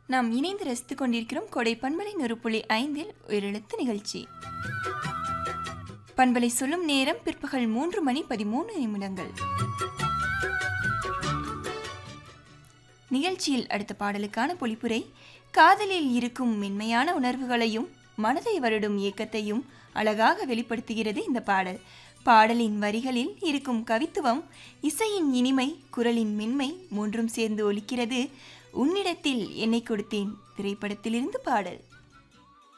நாம் இணைந்து ரசித்துக் கொண்டிருக்கிறோம் கொடை பண்பலை நூறு புள்ளி ஐந்தில் உயிரெழுத்து நிகழ்ச்சி பண்பலை சொல்லும் நேரம் பிற்பகல் மூன்று மணி பதிமூணு நிமிடங்கள் நிகழ்ச்சியில் அடுத்த பாடலுக்கான பொழிப்புரை காதலில் இருக்கும் மென்மையான உணர்வுகளையும் மனதை வருடும் இயக்கத்தையும் அழகாக வெளிப்படுத்துகிறது இந்த பாடல் பாடலின் வரிகளில் இருக்கும் கவித்துவம் இசையின் இனிமை குரலின் மென்மை மூன்றும் சேர்ந்து ஒலிக்கிறது உன்னிடத்தில் என்னை கொடுத்தேன் திரைப்படத்திலிருந்து பாடல்